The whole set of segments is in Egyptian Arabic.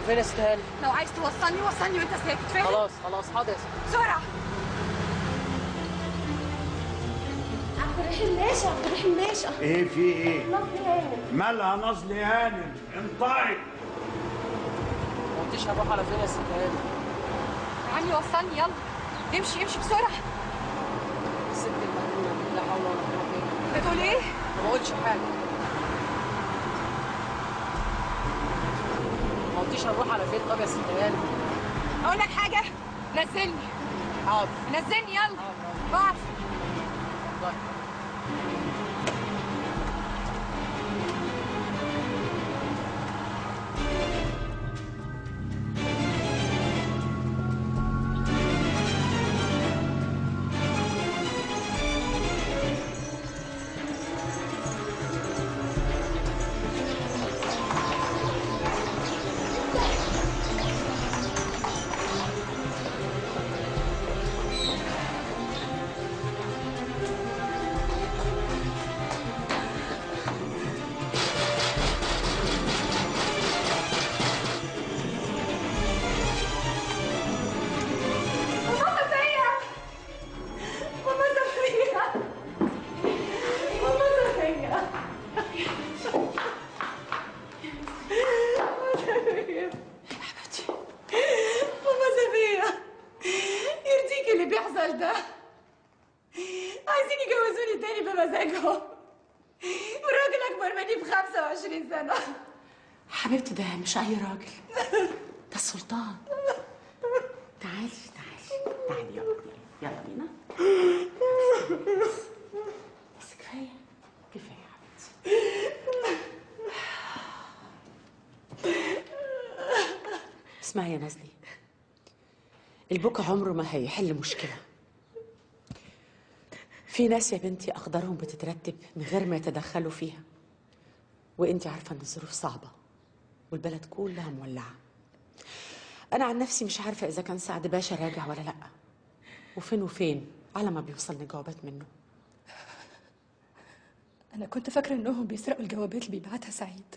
فين يا ست هانم لو عايز توصلني وصلني وانت ساكت فاهم خلاص خلاص حاضر يا ست بسرعه عبد الرحيم باشا عبد الرحيم باشا ايه في ايه نصر هانم مالها نصل هانم انطقي ما قلتيش هنروح على فين يا ست هانم يا عمي وصلني يلا امشي امشي بسرعه الست المجنونه دي لا حول ولا قوه الا بالله بتقول ايه ما بقولش حاجه ما قلتيش هنروح على فين طب يا ست هانم اقول لك حاجه نزلني حاضر نزلني يلا بعرف طيب ماما صفية ماما صفية ماما صفية ماما صفية يرضيكي اللي بيحصل ده عايزين يجوزوني تاني بمزاجهم والراجل أكبر مني ب 25 سنة حبيبتي ده مش اي راجل ده السلطان تعالي تعالي تعالي يلا يلا يلا بينا بس كفايه كفايه يا حبيبتي اسمعي يا نازلي البكا عمره ما هيحل مشكله في ناس يا بنتي اقدارهم بتترتب من غير ما يتدخلوا فيها وانت عارفه ان الظروف صعبه والبلد كلها مولعه انا عن نفسي مش عارفه اذا كان سعد باشا راجع ولا لا وفين وفين على ما بيوصلني جوابات منه أنا كنت فاكرة إنهم بيسرقوا الجوابات اللي بيبعتها سعيد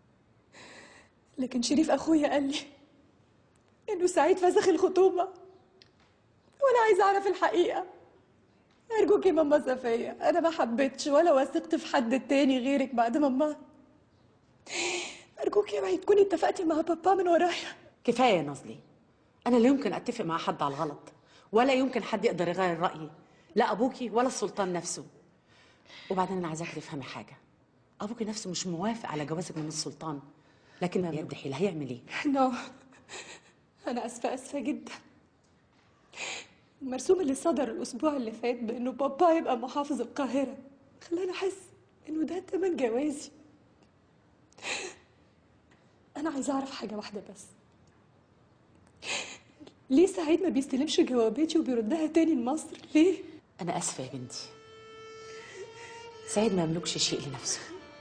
لكن شريف أخويا قال لي إنه سعيد فسخ الخطوبة وأنا عايزة أعرف الحقيقة أرجوك يا ماما صفية أنا ما حبيتش ولا وثقت في حد تاني غيرك بعد ماما أرجوك يا معي تكوني اتفقتي مع بابا من ورايا كفايه يا نازلي انا لا يمكن اتفق مع حد على الغلط ولا يمكن حد يقدر يغير رايي لا ابوكي ولا السلطان نفسه وبعدين انا عايزاك تفهمي حاجه ابوكي نفسه مش موافق على جوازك من السلطان لكن ما يد حيل هيعمل ايه نو أنا آسفة آسفة جدا المرسوم اللي صدر الأسبوع اللي فات بإنه بابا يبقى محافظ القاهرة خلاني أحس إنه ده تمن جوازي أنا عايزة أعرف حاجة واحدة بس ليه سعيد ما بيستلمش جواباتي وبيردها تاني لمصر ليه؟ انا اسفه يا بنتي سعيد ما يملكش شيء لنفسه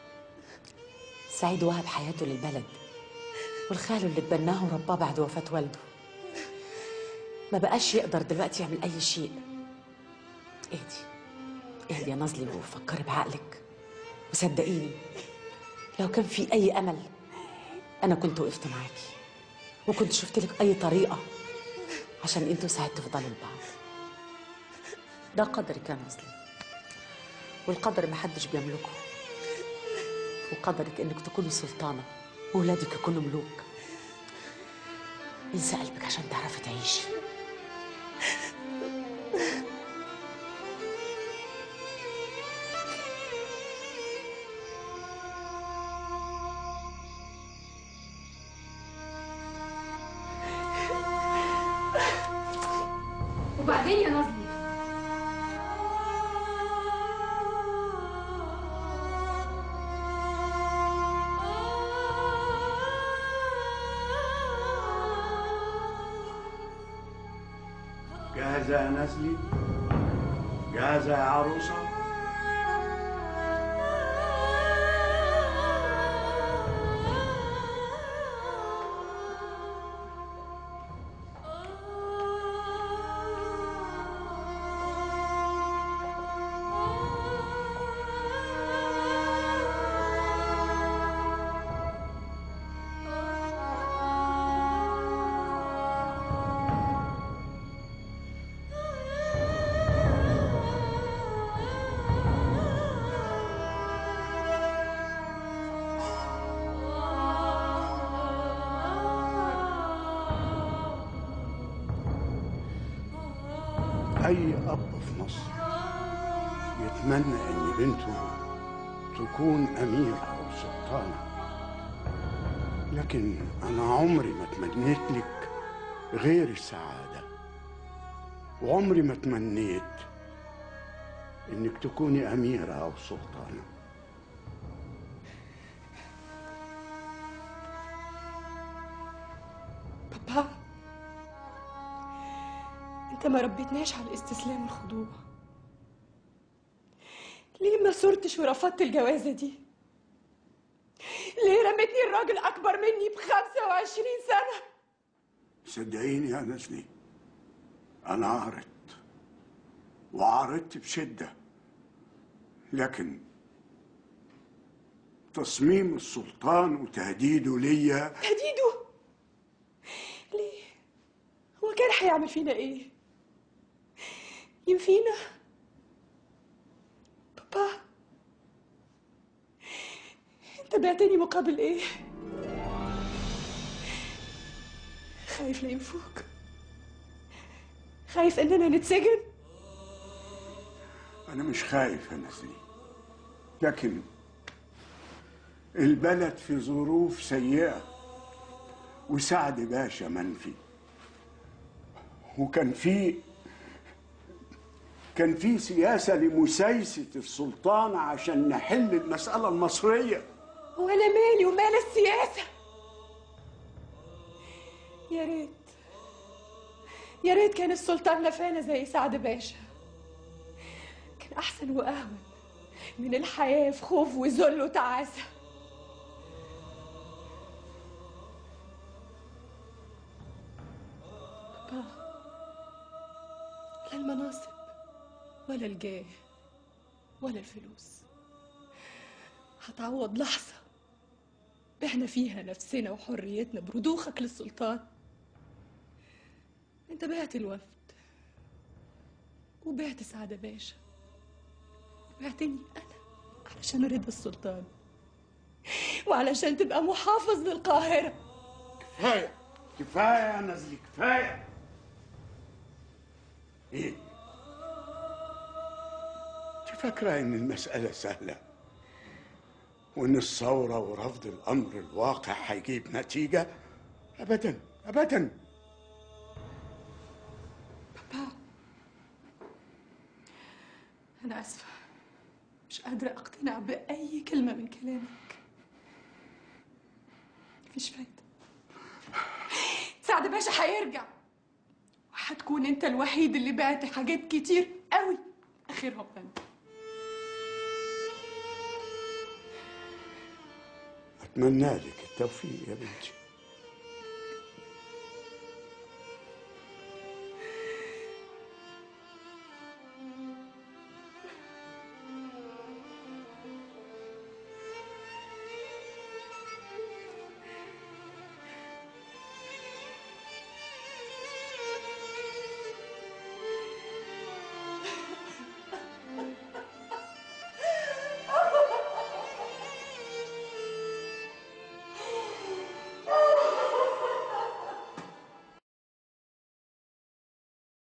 سعيد وهب حياته للبلد والخال اللي اتبناه ورباه بعد وفاة والده ما بقاش يقدر دلوقتي يعمل أي شيء اهدي اهدي يا نازلي وفكري بعقلك وصدقيني لو كان في أي أمل أنا كنت وقفت معاكي وكنت شفت لك أي طريقة عشان انتوا ساعات تفضلوا لبعض ده قدرك يا نازلي والقدر محدش بيملكه وقدرك انك تكوني سلطانة وولادك يكونوا ملوك انسى قلبك عشان تعرفي تعيشي وبعدين يا نظمي جاهزة يا نسلي جاهزة يا عروسة أي أب في مصر يتمنى إن بنته تكون أميرة أو سلطانة لكن أنا عمري ما تمنيت لك غير السعادة وعمري ما تمنيت إنك تكوني أميرة أو سلطانة بابا انت ما ربيتناش على الاستسلام والخضوع ليه ما صرتش ورفضت الجوازة دي ليه رميتني الراجل أكبر مني بخمسة وعشرين سنة صدقيني يا نسلي أنا عرضت وعرضت بشدة لكن تصميم السلطان وتهديده ليا تهديده ليه هو كان هيعمل فينا ايه ينفينا بابا انت بعتني مقابل ايه خايف لا ينفوك خايف اننا نتسجن أنا مش خايف يا نسلي لكن البلد في ظروف سيئة وسعد باشا منفي وكان في كان في سياسة لمسايسة السلطان عشان نحل المسألة المصرية وانا مالي ومال السياسة يا ريت يا ريت كان السلطان نفانا زي سعد باشا كان احسن واهون من الحياة في خوف وذل وتعاسة بابا لا المناصب ولا الجاه ولا الفلوس هتعوض لحظة بعنا فيها نفسنا وحريتنا برضوخك للسلطان انت بعت الوفد وبعت سعادة باشا وبعتني انا علشان رضا السلطان وعلشان تبقى محافظ للقاهرة كفاية كفاية يا نزلي كفاية ايه انت فاكرة ان المسألة سهلة وان الثورة ورفض الامر الواقع هيجيب نتيجة ابدا ابدا بابا أنا آسفة مش قادرة أقتنع بأي كلمة من كلامك مفيش فايدة سعد باشا هيرجع وهتكون أنت الوحيد اللي بعت حاجات كتير قوي آخرهم أنا اتمنى لك التوفيق يا بنتي